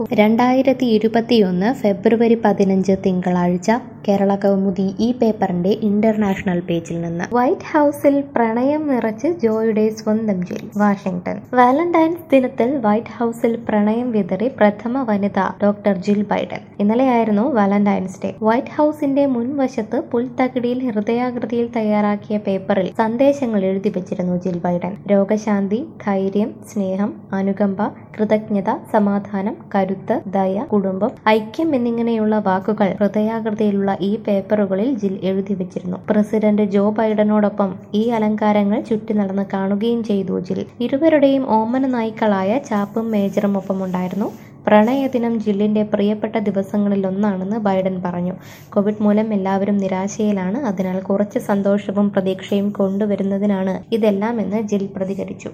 രണ്ടായിരത്തി ഇരുപത്തിയൊന്ന് ഫെബ്രുവരി പതിനഞ്ച് തിങ്കളാഴ്ച കേരള കൗമുദി ഈ പേപ്പറിന്റെ ഇന്റർനാഷണൽ പേജിൽ നിന്ന് വൈറ്റ് ഹൗസിൽ പ്രണയം നിറച്ച് ജോയുടെ സ്വന്തം ജിൽ വാഷിംഗ്ടൺ വാലന്റൈൻസ് ദിനത്തിൽ വൈറ്റ് ഹൗസിൽ പ്രണയം വിതറി പ്രഥമ വനിത ഡോക്ടർ ജിൽ ബൈഡൻ ഇന്നലെയായിരുന്നു വാലന്റൈൻസ് ഡേ വൈറ്റ് ഹൗസിന്റെ മുൻവശത്ത് പുൽത്തകിടിയിൽ ഹൃദയാകൃതിയിൽ തയ്യാറാക്കിയ പേപ്പറിൽ സന്ദേശങ്ങൾ എഴുതി വെച്ചിരുന്നു ജിൽ ബൈഡൻ രോഗശാന്തി ധൈര്യം സ്നേഹം അനുകമ്പ കൃതജ്ഞത സമാധാനം കരുത്ത് ദയ കുടുംബം ഐക്യം എന്നിങ്ങനെയുള്ള വാക്കുകൾ ഹൃദയാകൃതിയിലുള്ള ഈ പേപ്പറുകളിൽ ജിൽ എഴുതി വെച്ചിരുന്നു പ്രസിഡന്റ് ജോ ബൈഡനോടൊപ്പം ഈ അലങ്കാരങ്ങൾ ചുറ്റി നടന്ന് കാണുകയും ചെയ്തു ജിൽ ഇരുവരുടെയും ഓമന നായ്ക്കളായ ചാപ്പും മേജറും ഒപ്പമുണ്ടായിരുന്നു പ്രണയദിനം ജില്ലിന്റെ പ്രിയപ്പെട്ട ദിവസങ്ങളിൽ ഒന്നാണെന്ന് ബൈഡൻ പറഞ്ഞു കോവിഡ് മൂലം എല്ലാവരും നിരാശയിലാണ് അതിനാൽ കുറച്ച് സന്തോഷവും പ്രതീക്ഷയും കൊണ്ടുവരുന്നതിനാണ് ഇതെല്ലാം എന്ന് ജിൽ പ്രതികരിച്ചു